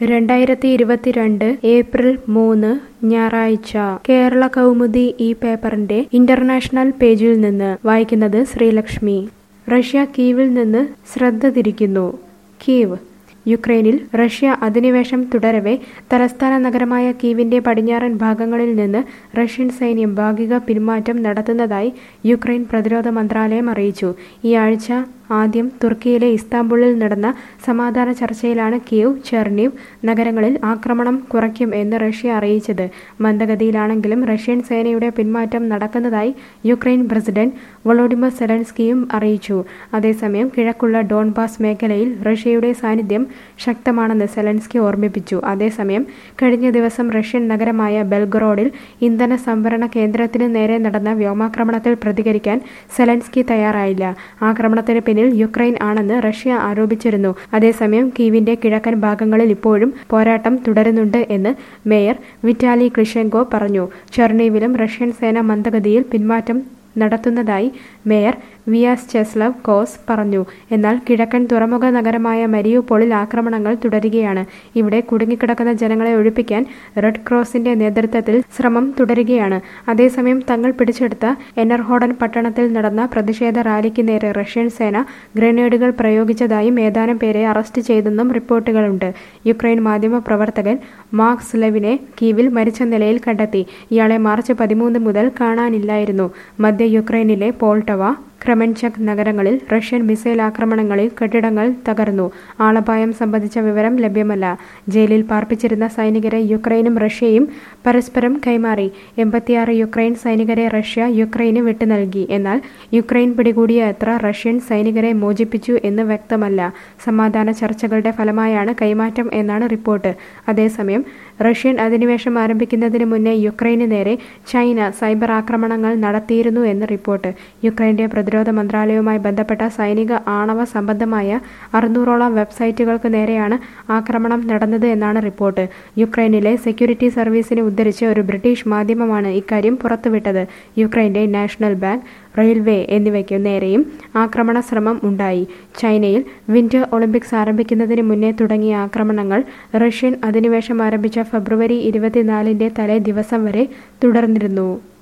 രണ്ടായിരത്തി ഇരുപത്തിരണ്ട് ഏപ്രിൽ മൂന്ന് ഞായറാഴ്ച കേരള കൗമുദി ഈ പേപ്പറിന്റെ ഇന്റർനാഷണൽ പേജിൽ നിന്ന് വായിക്കുന്നത് ശ്രീലക്ഷ്മി റഷ്യ കീവിൽ നിന്ന് ശ്രദ്ധ തിരിക്കുന്നു കീവ് യുക്രൈനിൽ റഷ്യ അധിനിവേശം തുടരവെ തലസ്ഥാന നഗരമായ കീവിന്റെ പടിഞ്ഞാറൻ ഭാഗങ്ങളിൽ നിന്ന് റഷ്യൻ സൈന്യം ഭാഗിക പിന്മാറ്റം നടത്തുന്നതായി യുക്രൈൻ പ്രതിരോധ മന്ത്രാലയം അറിയിച്ചു ഈ ആഴ്ച ആദ്യം തുർക്കിയിലെ ഇസ്താംബുളിൽ നടന്ന സമാധാന ചർച്ചയിലാണ് കീവ് ചെർണീവ് നഗരങ്ങളിൽ ആക്രമണം കുറയ്ക്കും എന്ന് റഷ്യ അറിയിച്ചത് മന്ദഗതിയിലാണെങ്കിലും റഷ്യൻ സേനയുടെ പിന്മാറ്റം നടക്കുന്നതായി യുക്രൈൻ പ്രസിഡന്റ് വൊളോഡിമർ സെലൻസ്കിയും അറിയിച്ചു അതേസമയം കിഴക്കുള്ള ഡോൺബാസ് മേഖലയിൽ റഷ്യയുടെ സാന്നിധ്യം ശക്തമാണെന്ന് സെലൻസ്കി ഓർമ്മിപ്പിച്ചു അതേസമയം കഴിഞ്ഞ ദിവസം റഷ്യൻ നഗരമായ ബെൽഗ്രോഡിൽ ഇന്ധന സംഭരണ കേന്ദ്രത്തിന് നേരെ നടന്ന വ്യോമാക്രമണത്തിൽ പ്രതികരിക്കാൻ സെലൻസ്കി തയ്യാറായില്ല ആക്രമണത്തിന് പിന്നിൽ യുക്രൈൻ ആണെന്ന് റഷ്യ ആരോപിച്ചിരുന്നു അതേസമയം കീവിന്റെ കിഴക്കൻ ഭാഗങ്ങളിൽ ഇപ്പോഴും പോരാട്ടം തുടരുന്നുണ്ട് എന്ന് മേയർ വിറ്റാലി ക്ലിഷെങ്കോ പറഞ്ഞു ചെർണീവിലും റഷ്യൻ സേന മന്ദഗതിയിൽ പിന്മാറ്റം നടത്തുന്നതായി മേയർ വിയാസ് ചെസ്ലവ് കോസ് പറഞ്ഞു എന്നാൽ കിഴക്കൻ തുറമുഖ നഗരമായ മരിയുപോളിൽ ആക്രമണങ്ങൾ തുടരുകയാണ് ഇവിടെ കുടുങ്ങിക്കിടക്കുന്ന ജനങ്ങളെ ഒഴിപ്പിക്കാൻ റെഡ് ക്രോസിന്റെ നേതൃത്വത്തിൽ ശ്രമം തുടരുകയാണ് അതേസമയം തങ്ങൾ പിടിച്ചെടുത്ത എനർഹോഡൻ പട്ടണത്തിൽ നടന്ന പ്രതിഷേധ റാലിക്ക് നേരെ റഷ്യൻ സേന ഗ്രനേഡുകൾ പ്രയോഗിച്ചതായും ഏതാനും പേരെ അറസ്റ്റ് ചെയ്തെന്നും റിപ്പോർട്ടുകളുണ്ട് യുക്രൈൻ മാധ്യമ പ്രവർത്തകൻ മാർക്സ് ലെവിനെ കീവിൽ മരിച്ച നിലയിൽ കണ്ടെത്തി ഇയാളെ മാർച്ച് പതിമൂന്ന് മുതൽ കാണാനില്ലായിരുന്നു മധ്യ യുക്രൈനിലെ പോൾട്ടവ ക്രമൻചക് നഗരങ്ങളിൽ റഷ്യൻ മിസൈൽ ആക്രമണങ്ങളിൽ കെട്ടിടങ്ങൾ തകർന്നു ആളപായം സംബന്ധിച്ച വിവരം ലഭ്യമല്ല ജയിലിൽ പാർപ്പിച്ചിരുന്ന സൈനികരെ യുക്രൈനും റഷ്യയും പരസ്പരം കൈമാറി എൺപത്തിയാറ് യുക്രൈൻ സൈനികരെ റഷ്യ യുക്രൈന് വിട്ടു നൽകി എന്നാൽ യുക്രൈൻ പിടികൂടിയ എത്ര റഷ്യൻ സൈനികരെ മോചിപ്പിച്ചു എന്ന് വ്യക്തമല്ല സമാധാന ചർച്ചകളുടെ ഫലമായാണ് കൈമാറ്റം എന്നാണ് റിപ്പോർട്ട് അതേസമയം റഷ്യൻ അധിനിവേശം ആരംഭിക്കുന്നതിന് മുന്നേ യുക്രൈന് നേരെ ചൈന സൈബർ ആക്രമണങ്ങൾ നടത്തിയിരുന്നു എന്ന് റിപ്പോർട്ട് യുക്രൈന്റെ പ്രതിരോധ മന്ത്രാലയവുമായി ബന്ധപ്പെട്ട സൈനിക ആണവ സംബന്ധമായ അറുന്നൂറോളം വെബ്സൈറ്റുകൾക്ക് നേരെയാണ് ആക്രമണം നടന്നത് എന്നാണ് റിപ്പോർട്ട് യുക്രൈനിലെ സെക്യൂരിറ്റി സർവീസിനെ ഉദ്ധരിച്ച് ഒരു ബ്രിട്ടീഷ് മാധ്യമമാണ് ഇക്കാര്യം പുറത്തുവിട്ടത് യുക്രൈന്റെ നാഷണൽ ബാങ്ക് റെയിൽവേ എന്നിവയ്ക്കു നേരെയും ആക്രമണ ശ്രമം ഉണ്ടായി ചൈനയിൽ വിന്റർ ഒളിമ്പിക്സ് ആരംഭിക്കുന്നതിന് മുന്നേ തുടങ്ങിയ ആക്രമണങ്ങൾ റഷ്യൻ അധിനിവേശം ആരംഭിച്ച ഫെബ്രുവരി ഇരുപത്തിനാലിന്റെ തലേ ദിവസം വരെ തുടർന്നിരുന്നു